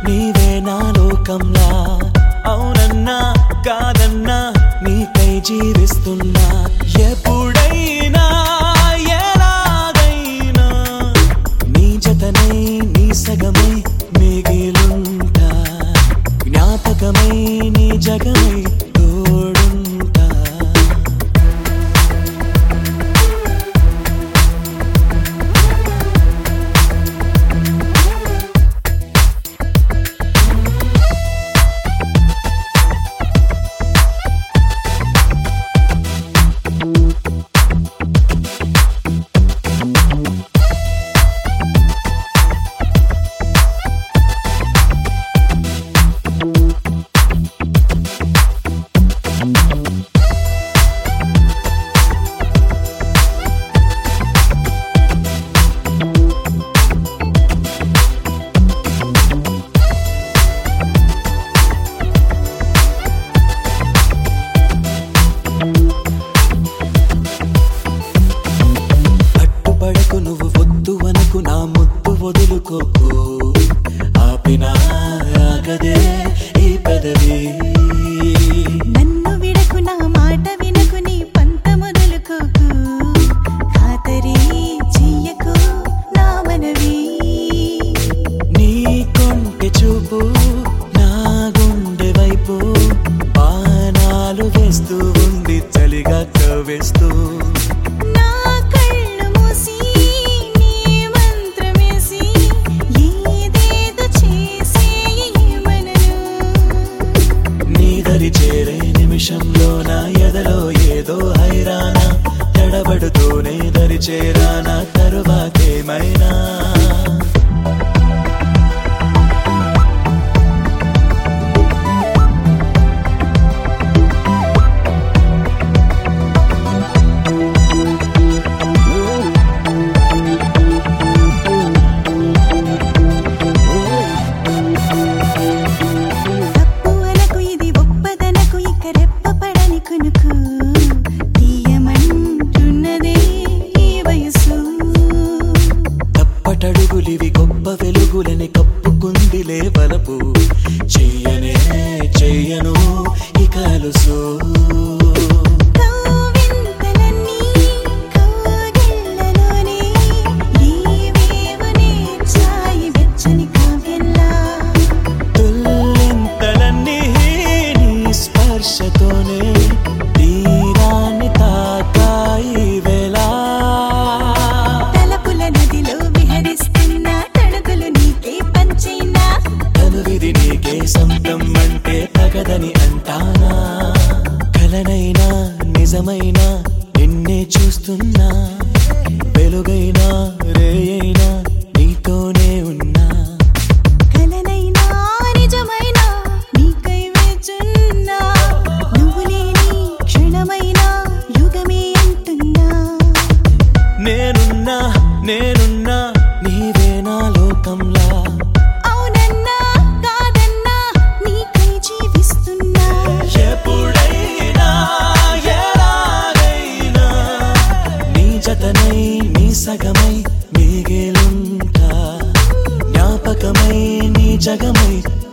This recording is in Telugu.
నీవే నా లోకంలా అవునన్నా కాదన్నా నీకై జీవిస్తున్నా ఎప్పుడైనా ఎలాగైనా నీ జతనై నీ సగమై మిగిలుంటా జ్ఞాపకమై నీ జగమై తోడుంటా అట్టుపడకు నువ్వు వద్దు అనకు నా ముద్దు వదులుకోకు ఆపినా ఆగదే ఈ పెదవి నన్ను విడకు నా మాట వినకు నీ పంత మొదలుకోకు ఖాతరి చెయ్యకు నా మనవి నీ కొంటె చూపు నా గుండె వైపు బాణాలు వేస్తూ ఉంది చలిగా కవ్వేస్తూ నా కళ్ళు మూసి నీ మంత్రమేసి ఏదేదో చేసేయమనను నీ దరి చేరే నిమిషంలో నా ఎదలో ఏదో హైరానా తడబడుతూనే దరి చేరానా తరువాతేమైనా తప్పు అనకు ఇది ఒప్పదనకు ఇక రెప్పపడని కునుకు తీయమంటున్నదే ఈ వయసు తప్పటడుగులివి గొప్ప వెలుగులని కప్పుకుందిలే వలపు చెయ్యనే చెయ్యను ఇక అలుసు కవ్వింతలన్నీ కౌగిళ్ళలోనే ఏవేవో నేర్చాయి వెచ్చని కావ్యంలా తుల్లింతలన్నీ నీ స్పర్శతోనే తీరాన్ని తాకాయి వేళ తలపుల నదిలో విహరిస్తున్న తడుగులు నీకే పంచైనా తనువిది నీకే సొంతం అంటే తగదని అంటానా కలనైనా నిజమైనా నిన్నే చూస్తున్నా వెలుగైనా రేయైనా నీతోనే ఉన్నా కలనైనా నిజమైనా నీకై వేచున్నా నువ్వు లేని క్షణమైనా యుగమే అంటున్నా నేనున్నా నేనున్నా నీవే నా లోకంలా అవునన్నా కాదన్నా నీకై జీవిస్తున్నా ఎప్పుడైనా ఎలాగైనా నీ జతనై నీ సగమై మిగిలుంటా జ్ఞాపకమై నీ జగమై